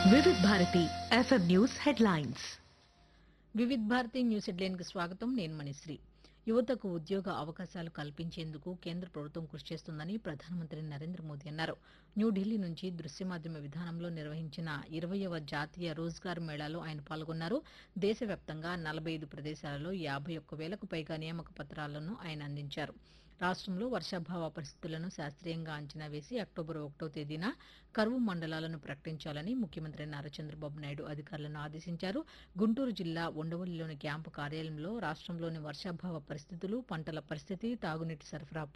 Vividh Bharati FM news headlines Vividh Bharati news హెడ్లైన్కి స్వాగతం నేను మణిశ్రీ యువతకు ఉద్యోగ అవకాశాలు కల్పించేందుకు కేంద్ర ప్రభుత్వం కృషి చేస్తుందని ప్రధానమంత్రి నరేంద్ర మోదీ అన్నారు న్యూఢిల్లీ నుంచి దృశ్య మాధ్యమ విధానంలో నిర్వహించిన ఇరవయవ జాతీయ రోజ్గార్ మేళాలో ఆయన పాల్గొన్నారు దేశవ్యాప్తంగా నలభై ఐదు ప్రదేశాలలో యాభై ఒక్క వేలకు పైగా నియామక పత్రాలను ఆయన అందించారు రాష్ట్రంలో వర్షాభావ పరిస్థితులను శాస్త్రీయంగా అంచనా వేసి అక్టోబర్ ఒకటో తేదీన కరువు మండలాలను ప్రకటించాలని ముఖ్యమంత్రి నారా చంద్రబాబు నాయుడు అధికారులను ఆదేశించారు గుంటూరు జిల్లా ఉండవల్లిలోని క్యాంపు కార్యాలయంలో రాష్ట్రంలోని వర్షాభావ పరిస్థితులు పంటల పరిస్థితి తాగునీటి సరఫరా